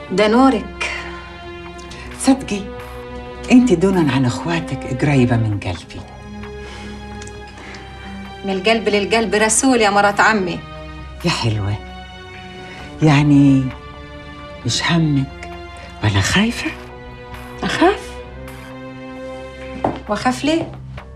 ده نورك صدقي انت دونا عن اخواتك قريبه من قلبي من القلب للقلب رسول يا مرات عمي يا حلوه يعني مش همك ولا خايفه أخاف وأخاف ليه؟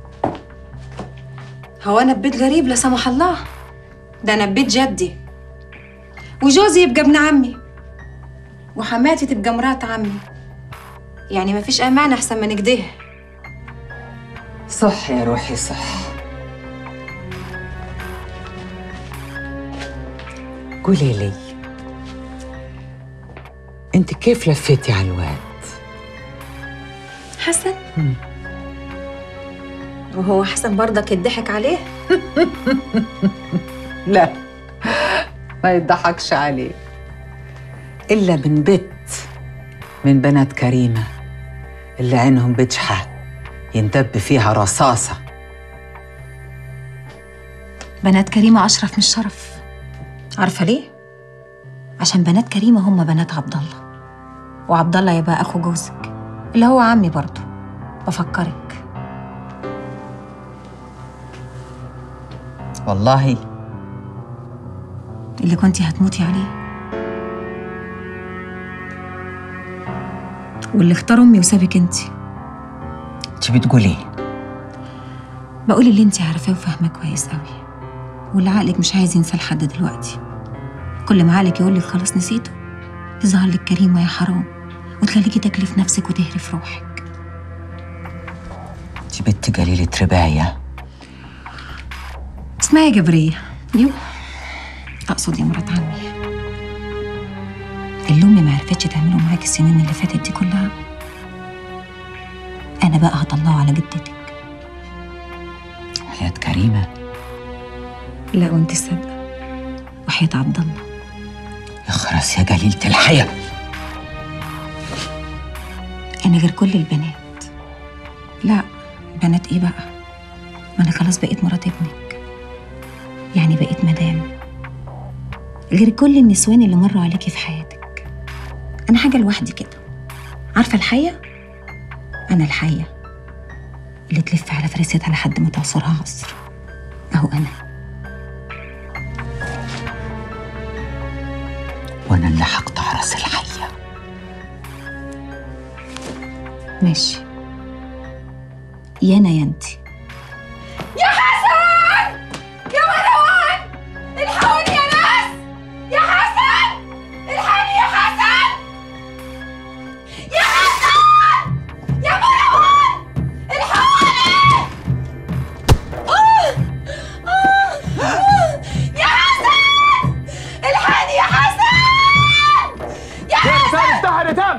هو أنا ببيت غريب لا سمح الله ده أنا ببيت جدي وجوزي يبقى ابن عمي وحماتي تبقى مرات عمي يعني مفيش أمان أحسن من كده صح يا روحي صح قولي لي انت كيف لفيتي على الواد حسن وهو حسن برضك يضحك عليه لا ما يضحكش عليه إلا من بنت من بنات كريمة اللي عينهم بجحة يندب فيها رصاصة بنات كريمة أشرف من الشرف عارفة ليه؟ عشان بنات كريمة هم بنات عبد الله وعبد الله يبقى أخو جوزك اللي هو عمي برضه بفكرك والله اللي كنتي هتموتي عليه واللي اختار أمي وسابك انتي انت بتقولي بقول اللي انتي عارفاه وفاهماه كويس قوي واللي عقلك مش عايز ينساه لحد دلوقتي كل ما عقلك يقول لك خلاص نسيته يظهر لك كريمة يا حرام وتخليكي تاكلي في نفسك وتهري في روحك انت بنت قليلة رباية اسمها يا جبرية يو أقصد يا مرات عمي اللي أمي ما عرفتش تعمله معاكي السنين اللي فاتت دي كلها أنا بقى هطلعه على جدتك حياة كريمة لا وانت صادقة وحياة عبد الله يخرس يا قليلة الحياة أنا غير كل البنات لا بنات إيه بقى ما أنا خلاص بقيت مرات ابنك يعني بقيت مدام غير كل النسوان اللي مروا عليكي في حياتك أنا حاجة لوحدي كده عارفة الحية؟ أنا الحية اللي تلف على فريستها لحد ما تعصرها عصر أهو أنا وانا اللي هقطع راس الحية ماشي يا أنا يا أنتي الحقوني يا ناس يا حسن الحقني يا حسن يا حسن يا مروان الحقوني آه! آه! آه! يا حسن الحقني يا حسن يا حسن افتح يا تام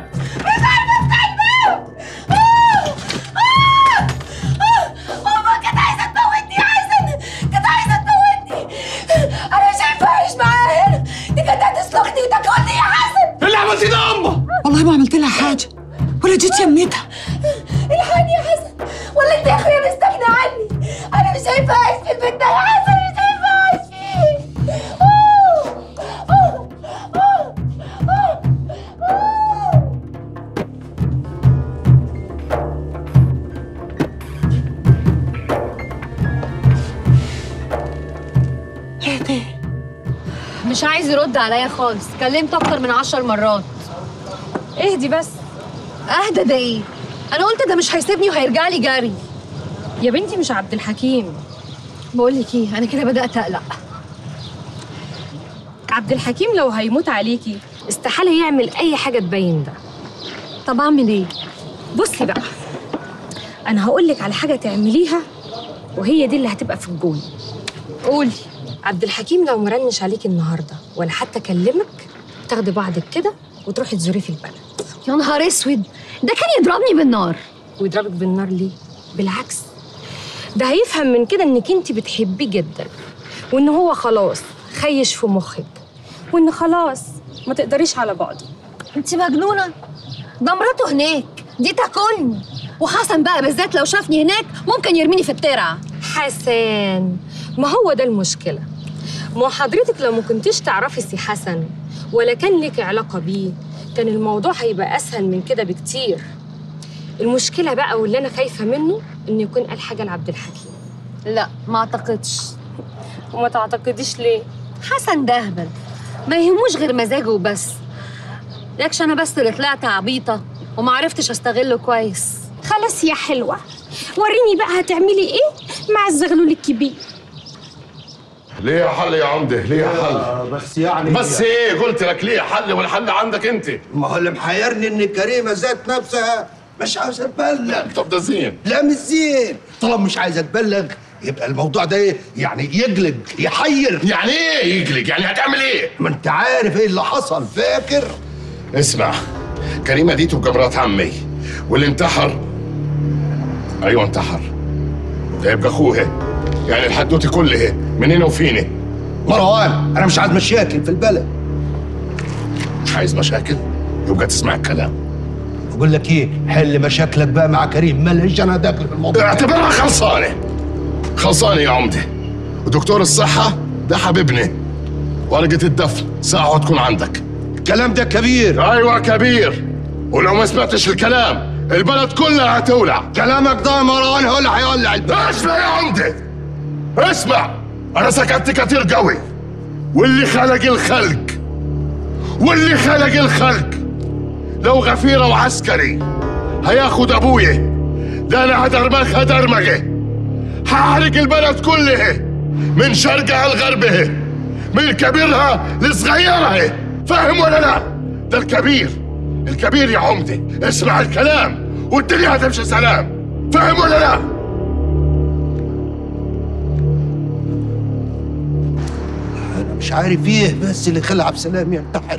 ماما كانت عايزه تموتني يا حسن كانت عايزه تموتني انا مش عارفه اعيش معاها هنا دي كانت هتسلخني وتاكلني يا حسن اللي عملتيه ده امه والله ما عملت لها حاجة ولا جيت يميتها الحقني يا حسن ولا انت يا اخويا مستغني عني انا مش عارفه اعيش في البيت ده يا حسن مش عارفه اعيش فيه أوه! أوه! أوه! أوه! أوه! مش عايز يرد عليا خالص كلمت اكتر من عشر مرات اهدي بس اهدى ده ايه انا قلت ده مش هيسيبني وهيرجع لي جري يا بنتي مش عبد الحكيم بقول لك ايه انا كده بدات اقلق عبد الحكيم لو هيموت عليكي استحالة يعمل أي حاجة تبين ده طب اعمل ايه بصي بقى أنا هقولك على حاجة تعمليها وهي دي اللي هتبقى في الجون قولي عبد الحكيم لو مرنش عليكي النهاردة ولا حتى كلمك تاخدي بعضك كده وتروحي تزوريه في البلد يا نهار اسود ده كان يضربني بالنار ويضربك بالنار ليه؟ بالعكس ده هيفهم من كده انك انت بتحبيه جدا وان هو خلاص خيش في مخك وان خلاص ما تقدريش على بعضه انت مجنونه ده مراته هناك دي تاكلني وحسن بقى بالذات لو شافني هناك ممكن يرميني في الترعه حسن ما هو ده المشكلة ما حضرتك لو ما كنتيش تعرفي سي حسن ولا كان لك علاقة بيه كان الموضوع هيبقى اسهل من كده بكتير المشكله بقى واللي انا خايفه منه انه يكون قال حاجه لعبد الحكيم لا ما اعتقدش وما تعتقديش ليه حسن ده هبل ما يهموش غير مزاجه وبس ياكش انا بس اللي طلعت عبيطه وما عرفتش استغله كويس خلاص يا حلوه وريني بقى هتعملي ايه مع الزغلول الكبير ليه حل يا عمده ليه حل بس يعني بس ايه قلت لك ليه حل والحل عندك انت ما هو اللي محيرني ان كريمه ذات نفسها مش عاوزه تبلغ طب ده زين لا مش زين طالما مش عايزه تبلغ يبقى الموضوع ده ايه يعني يقلق يحير يعني ايه يقلق يعني هتعمل ايه ما انت عارف ايه اللي حصل فاكر اسمع كريمه دي تبقى مرات عمي واللي انتحر ايوه انتحر ده يبقى اخوها يعني الحدوته كلها من هنا وفينا مروان انا مش عايز مشاكل في البلد مش عايز مشاكل يبقى تسمع الكلام بقول لك ايه حل مشاكلك بقى مع كريم ماليش انا داخل في الموضوع اعتبرها خلصانه خلصانه يا عمده ودكتور الصحه ده حبيبنا ورقه الدفن ساعه تكون عندك الكلام ده كبير ايوه كبير ولو ما سمعتش الكلام البلد كلها هتولع كلامك ده يا مروان هو اللي هيولع البلد اسمع يا عمده اسمع انا سكت كتير قوي واللي خلق الخلق واللي خلق الخلق لو غفيرة وعسكري هياخد ابويا ده انا هدرمخها درمجه هحرق البلد كلها من شرقها لغربها من كبيرها لصغيرها فاهم ولا لا ده الكبير الكبير يا عمدة اسمع الكلام والدنيا هتمشي سلام فاهم ولا لا انا مش عارف ايه بس اللي خلى عبد السلام ينتحر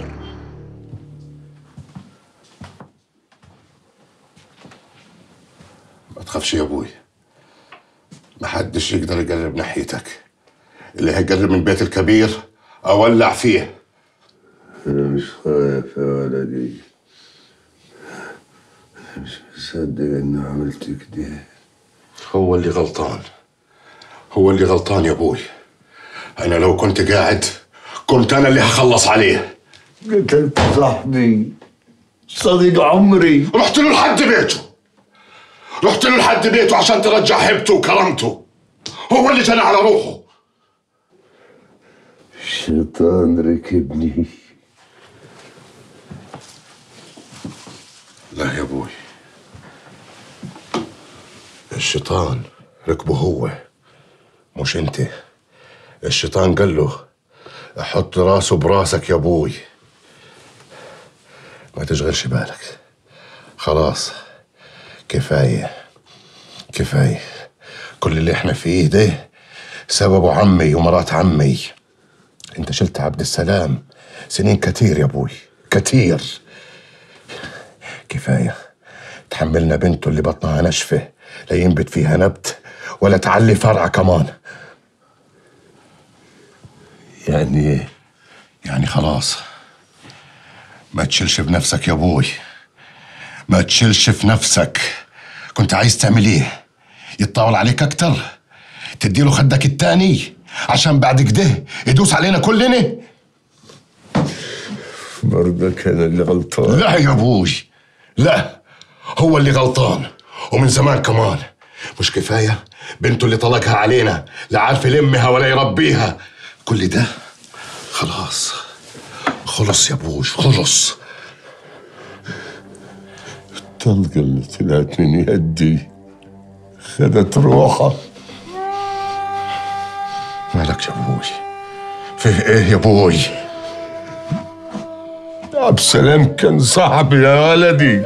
ما تخافش يا ابوي محدش يقدر يقرب ناحيتك اللي هيقرب من بيت الكبير اولع فيه أنا مش خايف يا ولدي أنا مش مصدق إني عملت كده هو اللي غلطان هو اللي غلطان يا ابوي انا لو كنت قاعد كنت انا اللي هخلص عليه قتلت صاحبي صديق عمري رحت له لحد بيته رحت له لحد بيته عشان ترجع هيبته وكرامته هو اللي جنى على روحه الشيطان ركبني لا يا ابوي الشيطان ركبه هو مش انت الشيطان قال له احط راسه براسك يا ابوي ما تشغلش بالك خلاص كفايه كفايه كل اللي احنا فيه ده سببه عمي ومرات عمي انت شلت عبد السلام سنين كتير يا ابوي كتير كفايه تحملنا بنته اللي بطنها ناشفه لا ينبت فيها نبت ولا تعلي فرع كمان يعني إيه؟ يعني خلاص ما تشيلش بنفسك يا ابوي ما تشيلش في نفسك كنت عايز تعمل ايه يتطاول عليك اكتر تديله خدك التاني عشان بعد كده يدوس علينا كلنا برضك أنا اللي غلطان لا يا ابوي لا هو اللي غلطان ومن زمان كمان مش كفايه بنته اللي طلقها علينا لا عارف يلمها ولا يربيها كل ده خلاص خلص يا ابوي خلص الطلقة اللي طلعت من يدي خدت روحها مالك يا ابوي فيه ايه يا ابوي عبد السلام كان صاحبي يا ولدي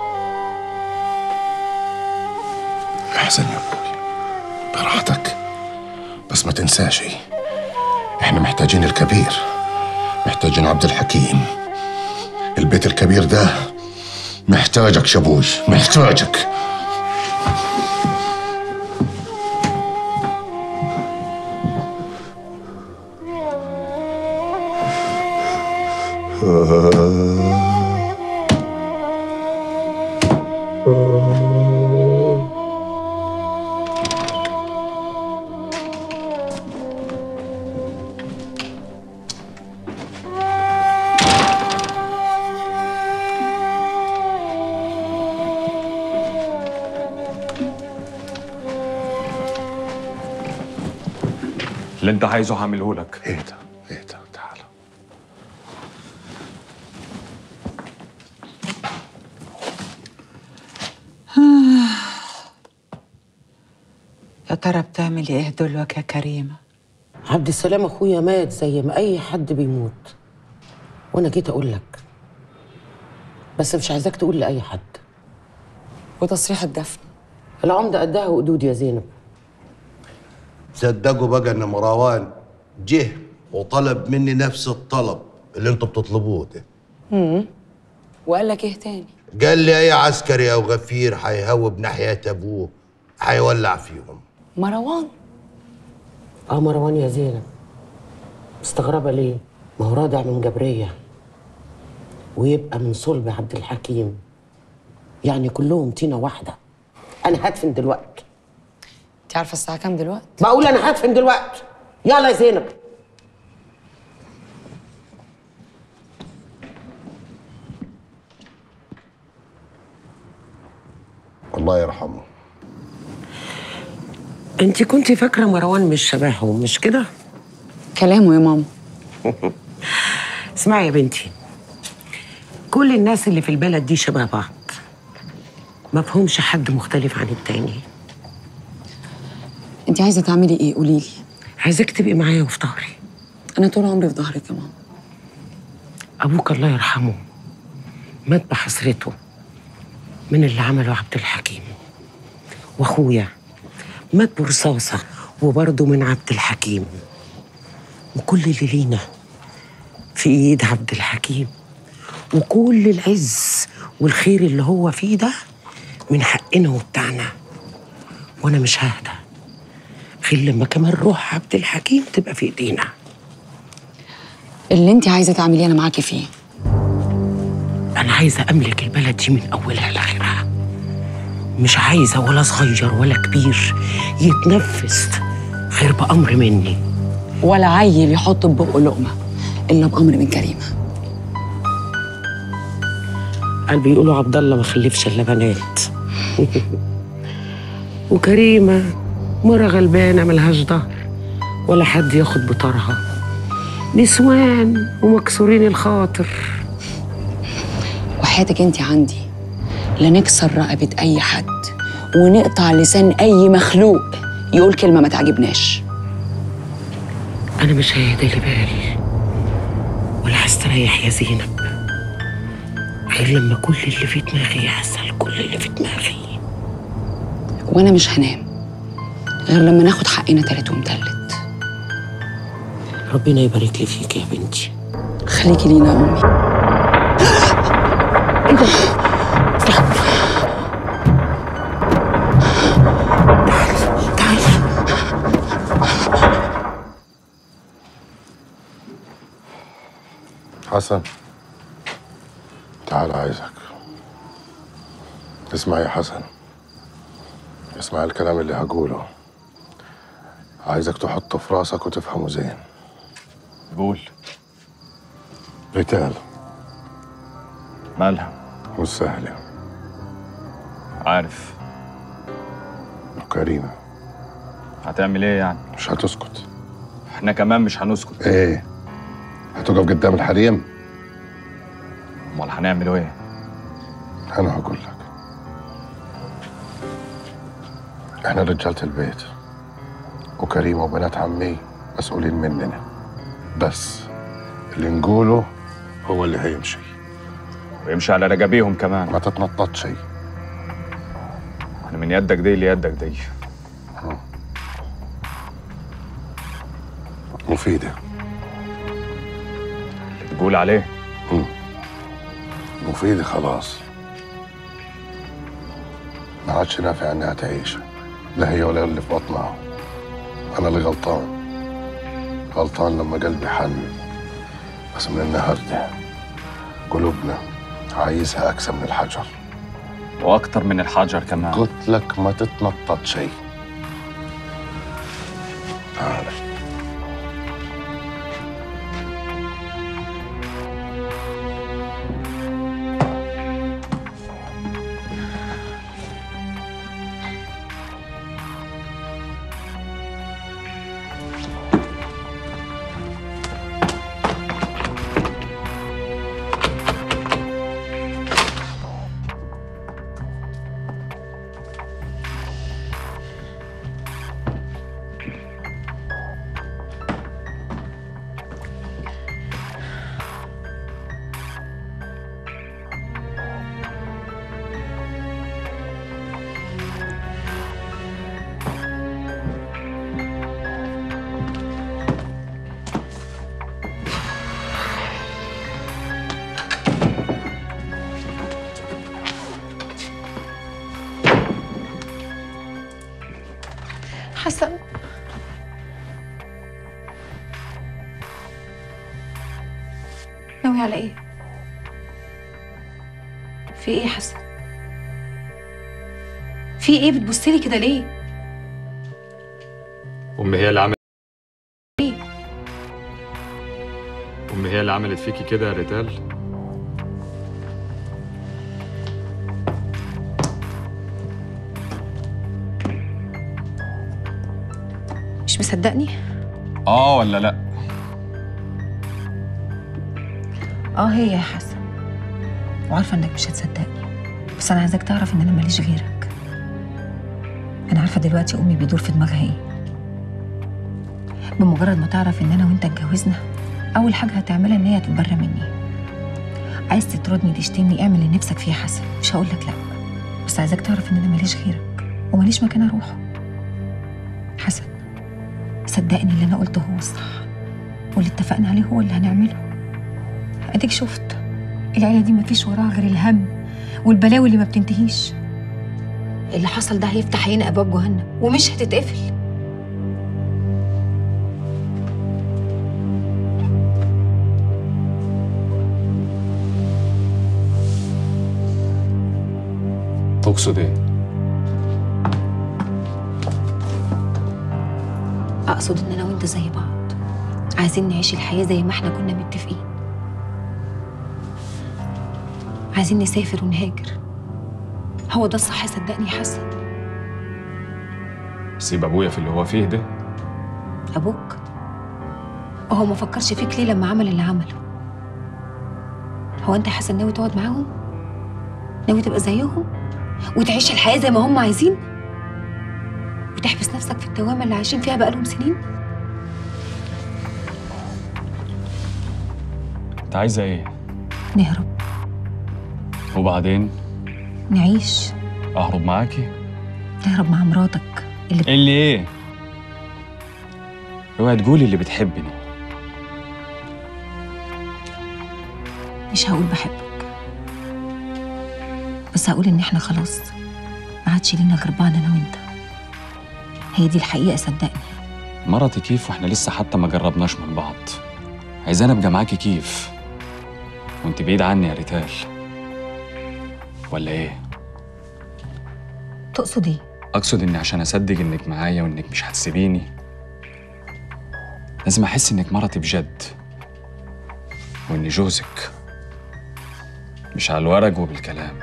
احسن يا ابوي براحتك بس ما تنساش احنا محتاجين الكبير محتاجين عبد الحكيم البيت الكبير ده محتاجك يا ابوي محتاجك اللي انت عايزه هعمله لك ايه ده ايه ده تعالى يا ترى بتعملي ايه دلوقتي يا كريمة عبد السلام اخويا مات زي ما اي حد بيموت وانا جيت اقول لك بس مش عايزاك تقول لاي حد وتصريح الدفن العمده قدها وقدود يا زينب صدقوا بقى ان مروان جه وطلب مني نفس الطلب اللي انتوا بتطلبوه ده وقال لك ايه تاني قال لي اي عسكري او غفير هيهوب ناحيه ابوه هيولع فيهم مروان اه مروان يا زينب مستغربه ليه ما هو رادع من جبريه ويبقى من صلب عبد الحكيم يعني كلهم طينه واحده انا هدفن دلوقتي انت عارفه الساعه كام دلوقتي بقول انا هدفن دلوقتي يلا يا زينب الله يرحمه انت كنت فاكره مروان مش شبههم مش كده كلامه يا ماما اسمعي يا بنتي كل الناس اللي في البلد دي شبه بعض ما فهمش حد مختلف عن التاني انت عايزه تعملي ايه قولي لي عايزاك تبقي معايا وفي ظهري انا طول عمري في ظهرك يا ماما ابوك الله يرحمه مات بحسرته من اللي عمله عبد الحكيم واخويا مات برصاصه وبرضه من عبد الحكيم وكل اللي لينا في ايد عبد الحكيم وكل العز والخير اللي هو فيه ده من حقنا وبتاعنا وانا مش ههدى غير لما كمان روح عبد الحكيم تبقى في ايدينا اللي انت عايزه تعمليه انا معاكي فيه أنا عايزة أملك البلد دي من أولها لآخرها مش عايزة ولا صغير ولا كبير يتنفس غير بأمر مني ولا عيل يحط في بقه لقمه الا بامر من كريمه قال بيقولوا عبد الله ما خلفش إلا بنات وكريمة مرة غلبانة ملهاش ظهر ولا حد ياخد بطارها نسوان ومكسورين الخاطر وحياتك انت عندي لا نكسر رقبه اي حد ونقطع لسان اي مخلوق يقول كلمه ما تعجبناش أنا مش هيهدى لي بال ولا هستريح يا زينب غير لما كل اللي في دماغي يحصل كل اللي في دماغي وانا مش هنام غير لما ناخد حقنا تالت ومتلت ربنا يبارك لي فيك يا بنتي خليكي لينا يا امي حسن تعال عايزك اسمع يا حسن اسمع الكلام اللي هقوله عايزك تحطه في راسك وتفهمه زين قول ريتال مالها مش سهلة عارف وكريمة هتعمل ايه يعني مش هتسكت احنا كمان مش هنسكت ايه هتقف قدام الحريم امال هنعمل ايه انا هقول لك احنا رجالة البيت وكريمة وبنات عمي مسؤولين مننا بس اللي نقوله هو اللي هيمشي ويمشي على رجبيهم كمان ما تتنططش شيء احنا من يدك دي ليدك دي مفيدة اللي تقول عليه مفيدة خلاص ما عادش نافع انها تعيش لا هي ولا اللي في بطنها انا اللي غلطان غلطان لما قلبي حن بس من النهارده قلوبنا عايزها اكثر من الحجر واكتر من الحجر كمان قلت لك ما تتنطط شيء تعال على ايه في ايه يا حسن في ايه بتبصلي كده ليه امي هي اللي عملت ايه امي هي اللي عملت فيكي كده يا ريتال مش مصدقني اه ولا لا اه هي يا حسن وعارفه انك مش هتصدقني بس انا عايزاك تعرف ان انا ماليش غيرك انا عارفه دلوقتي امي بيدور في دماغها ايه بمجرد ما تعرف ان انا وانت اتجوزنا اول حاجه هتعملها ان هي تتبرى مني عايز تطردني تشتمني اعمل اللي نفسك فيه يا حسن مش هقول لك لا بس عايزاك تعرف ان انا ماليش غيرك وماليش مكان اروحه حسن صدقني اللي انا قلته هو الصح واللي اتفقنا عليه هو اللي هنعمله اديك شفت العيله دي مفيش وراها غير الهم والبلاوي اللي ما بتنتهيش اللي حصل ده هيفتح علينا ابواب جهنم ومش هتتقفل تقصد ايه اقصد ان انا وانت زي بعض عايزين نعيش الحياه زي ما احنا كنا متفقين عايزين نسافر ونهاجر هو ده الصح صدقني يا حسن سيب ابويا في اللي هو فيه ده ابوك وهو ما فكرش فيك ليه لما عمل اللي عمله هو انت يا حسن ناوي تقعد معاهم ناوي تبقى زيهم وتعيش الحياه زي ما هم عايزين وتحبس نفسك في الدوامه اللي عايشين فيها بقالهم سنين انت عايزه ايه نهرب وبعدين نعيش اهرب معاكي تهرب مع مراتك اللي اللي ايه اوعي تقولي اللي بتحبني مش هقول بحبك بس هقول ان احنا خلاص ما عادش لينا غير بعض انا وانت هي دي الحقيقه صدقني مرتي كيف واحنا لسه حتى ما جربناش من بعض عايزاني ابقى معاكي كيف وانت بعيد عني يا ريتال ولا ايه تقصد ايه اقصد اني عشان اصدق انك معايا وانك مش هتسيبيني لازم احس انك مرتي بجد واني جوزك مش على الورق وبالكلام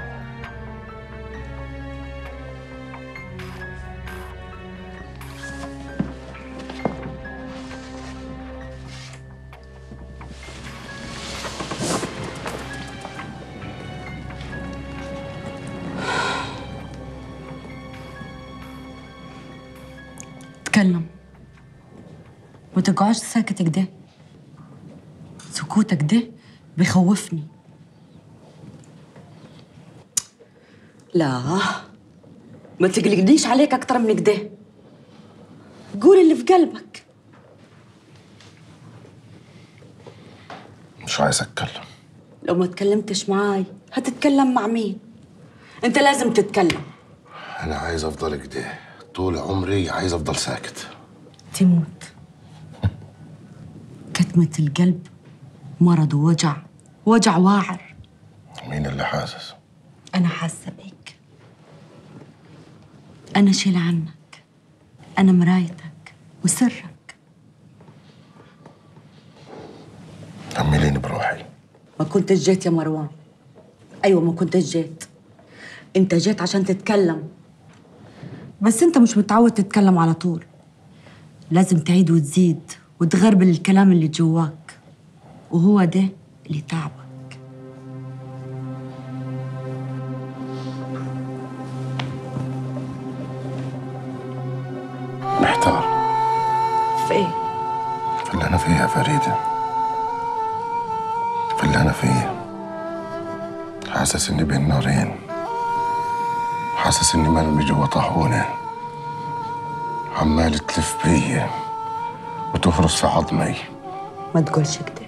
اتكلم ما تقعدش ساكت كده سكوتك ده بيخوفني لا ما تقلقنيش عليك اكتر من كده قول اللي في قلبك مش عايز اتكلم لو ما تكلمتش معاي هتتكلم مع مين انت لازم تتكلم انا عايز افضل كده طول عمري عايز افضل ساكت تموت كتمة القلب مرض ووجع وجع واعر مين اللي حاسس أنا حاسة بيك أنا شيل عنك أنا مرايتك وسرك كمليني بروحي ما كنتش جيت يا مروان أيوة ما كنتش جيت أنت جيت عشان تتكلم بس أنت مش متعود تتكلم على طول لازم تعيد وتزيد وتغربل الكلام اللي جواك وهو ده اللي تعبك محتار في ايه؟ في اللي انا فيه يا فريده في اللي انا فيه حاسس اني بين نارين حاسس اني مرمي جوا طاحونه عمال تلف بيا وتفرص في عظمي ما تقولش كده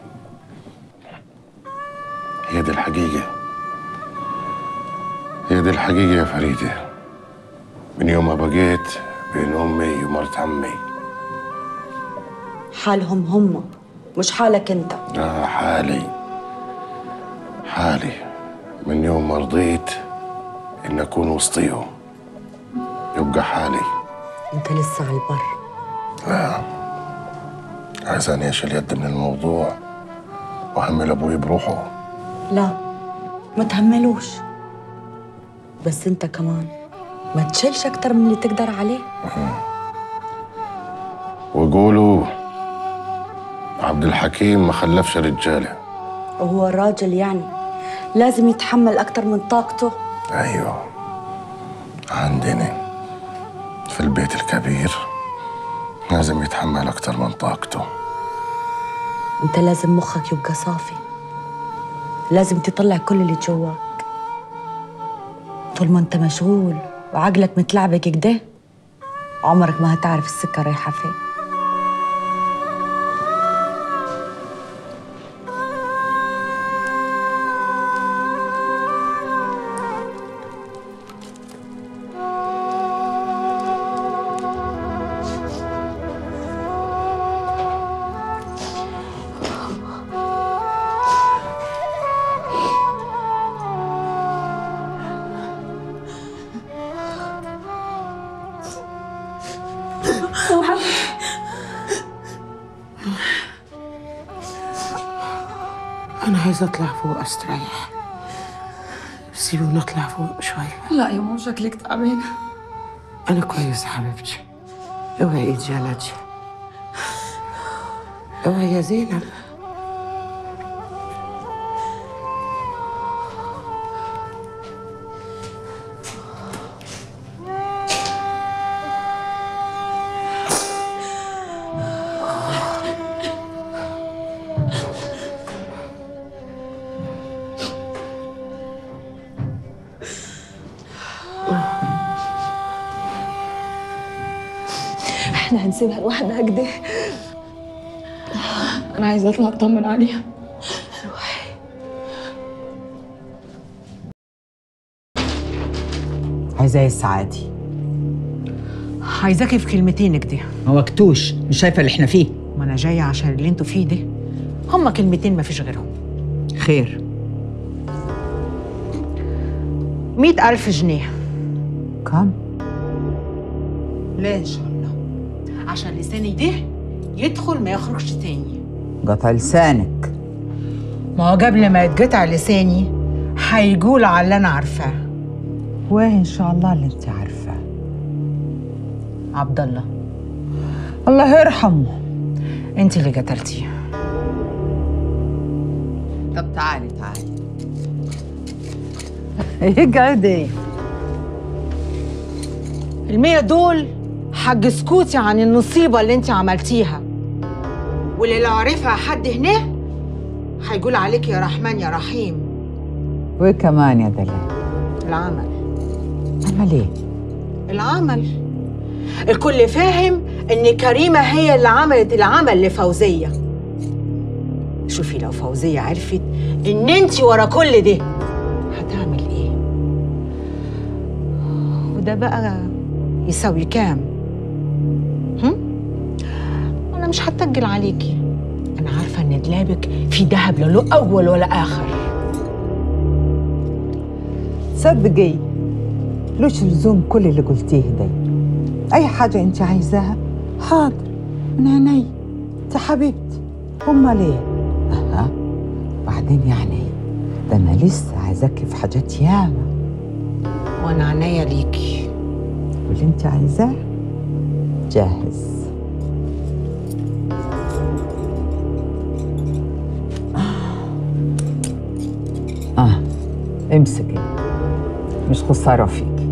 هي دي الحقيقة هي دي الحقيقة يا فريدة من يوم ما بقيت بين أمي ومرت عمي حالهم هم مش حالك انت لا حالي حالي من يوم ما رضيت إن أكون وسطيهم يبقى حالي انت لسه على البر لا عايزاني أشيل يد من الموضوع وأحمل أبوي بروحه لا ما تهملوش بس انت كمان ما تشيلش اكتر من اللي تقدر عليه ويقولوا عبد الحكيم ما خلفش رجاله وهو الراجل يعني لازم يتحمل اكتر من طاقته ايوه عندنا في البيت الكبير لازم يتحمل اكتر من طاقته انت لازم مخك يبقى صافي لازم تطلع كل اللي جواك طول ما انت مشغول وعقلك متلعبك كده عمرك ما هتعرف السكة رايحة فين أنا عايزة أطلع فوق أستريح سيبوني أطلع فوق شوية لا يا ماما شكلك تعبانة أنا كويسة حبيبتي اوعي إيدي يا نادية اوعي يا زينب احنا هنسيبها لوحدها كده انا عايزه اطلع اطمن عليها عايزة ايه السعادة؟ عايزاكي في كلمتين كده ما وقتوش مش شايفة اللي احنا فيه ما انا جايه عشان اللي انتوا فيه ده هما كلمتين ما فيش غيرهم خير مئة ألف جنيه كم؟ ليه إن شاء الله عشان لساني ده يدخل ما يخرجش تاني قطع لسانك ما هو قبل ما يتقطع لساني هيقول على اللي أنا عارفاه واه ان شاء الله اللي انت عارفاه عبد الله الله يرحمه انت اللي قتلتيه طب تعالي تعالي اقعدي المية دول حق سكوتي عن النصيبة اللي انت عملتيها واللي لو عرفها حد هنا هيقول عليك يا رحمن يا رحيم وكمان يا دلال العمل عمل ايه؟ العمل الكل فاهم ان كريمه هي اللي عملت العمل لفوزيه شوفي لو فوزيه عرفت ان انت ورا كل ده هتعمل ايه وده بقى يساوي كام هم؟ انا مش هتجل عليكي انا عارفه ان دلابك في دهب لا له اول ولا اخر صدقي لوش لزوم كل اللي قلتيه ده اي حاجه انت عايزاها حاضر من عيني انت حبيبتي امال ايه اها بعدين يعني ده انا لسه عايزاكي في حاجات ياما وانا عينيا ليكي واللي انت عايزاه جاهز اه امسكي مش خساره فيكي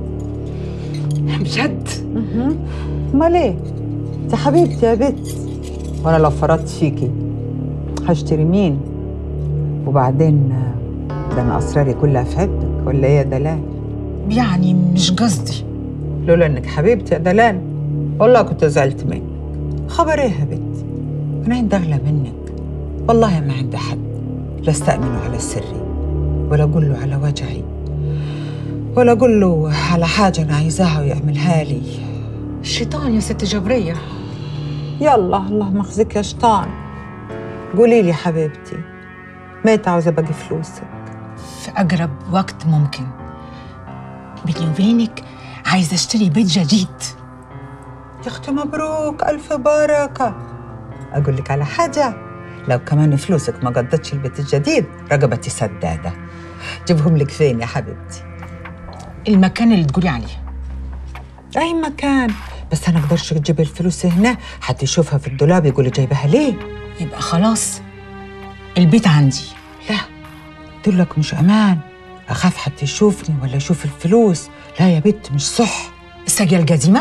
بجد امال ايه انت حبيبتي يا بت وانا لو فرطت فيكي هشتري مين وبعدين آه، ده انا اسراري كلها في عدك ولا ايه يا دلال يعني مش قصدي لولا انك حبيبتي يا دلال والله كنت زعلت منك خبر ايه يا بت انا عندي اغلى منك والله ما عندي حد لا استأمنه على سري ولا اقول له على وجعي ولا اقول له على حاجه انا عايزاها ويعملها لي الشيطان يا ست جبريه يلا الله مخزك يا شيطان قولي لي حبيبتي بقيت عاوزة باقي فلوسك في أقرب وقت ممكن بيني وبينك عايزة أشتري بيت جديد يا اختي مبروك الف بركه اقول لك على حاجه لو كمان فلوسك ما قضتش البيت الجديد رقبتي سداده جيبهم لك فين يا حبيبتي المكان اللي تقولي عليه اي مكان بس انا اقدرش تجيب الفلوس هنا حد يشوفها في الدولاب يقول لي جايبها ليه يبقى خلاص البيت عندي لا قلت لك مش امان اخاف حد يشوفني ولا يشوف الفلوس لا يا بنت مش صح السجية القديمة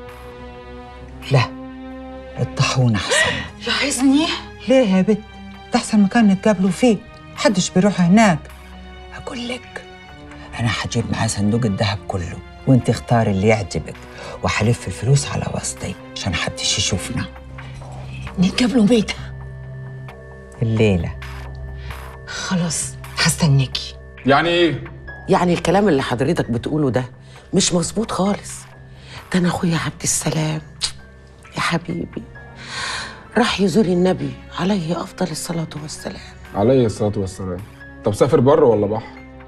لا الطاحون احسن لاحظني ليه يا بنت ده احسن مكان نتقابلوا فيه محدش بيروح هناك اقول لك انا هجيب معاه صندوق الذهب كله وانت اختاري اللي يعجبك وحلف الفلوس على وسطي عشان محدش يشوفنا نتقابلوا بيتها الليله خلاص هستناكي يعني ايه يعني الكلام اللي حضرتك بتقوله ده مش مظبوط خالص ده انا اخويا عبد السلام يا حبيبي راح يزور النبي عليه افضل الصلاه والسلام عليه الصلاة والسلام طب سافر بره ولا بحر؟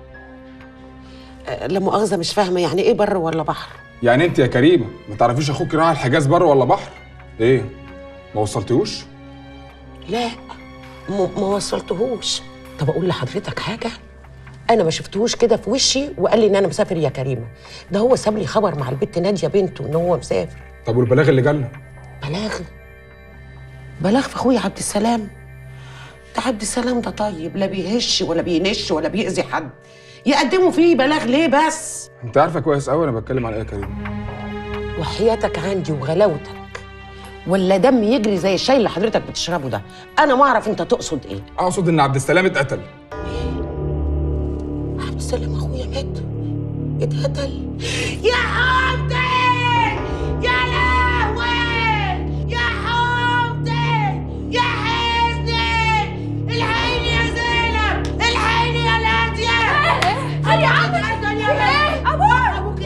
أه، لا مؤاخذه مش فاهمه يعني ايه بر ولا بحر يعني انت يا كريمة ما تعرفيش اخوك راح الحجاز بره ولا بحر؟ ايه؟ ما وصلتيهوش؟ لا م- ما وصلتهوش طب اقول لحضرتك حاجه انا ما شفتهوش كده في وشي وقال لي ان انا مسافر يا كريمه ده هو ساب لي خبر مع البت ناديه بنته ان هو مسافر طب والبلاغ اللي جالنا؟ بلاغ بلاغ في اخويا عبد السلام ده عبد السلام ده طيب لا بيهش ولا بينش ولا بيأذي حد يقدموا فيه بلاغ ليه بس انت عارفه كويس قوي انا بتكلم على ايه يا كريم وحياتك عندي وغلاوتك ولا دم يجري زي الشاي اللي حضرتك بتشربه ده انا ما اعرف انت تقصد ايه اقصد ان عبد السلام اتقتل عبد السلام اخويا مات اتقتل يا حمدي يا لهوي يا حمدي يا حزني الحقيني يا زينب الحقيني يا ناديه انا عندي اتقتل يا بنت ابوك ابوك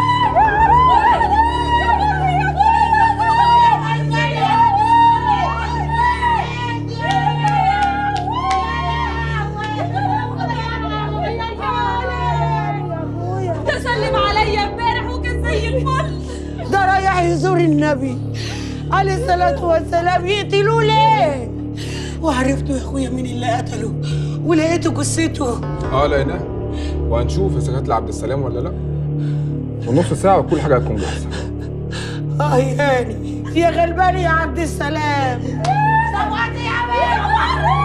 تسلم عليا امبارح وكان زي الفل ده رايح يزور النبي عليه الصلاة والسلام يقتلوه ليه؟ وعرفتوا يا اخويا مين اللي قتله ولقيته جثته اه لقيناه وهنشوف اذا كانت لعبد السلام ولا لا ونص ساعه وكل حاجه هتكون جاهزه اه يا هاني يا غلبان يا عبد السلام سواتي يا بيه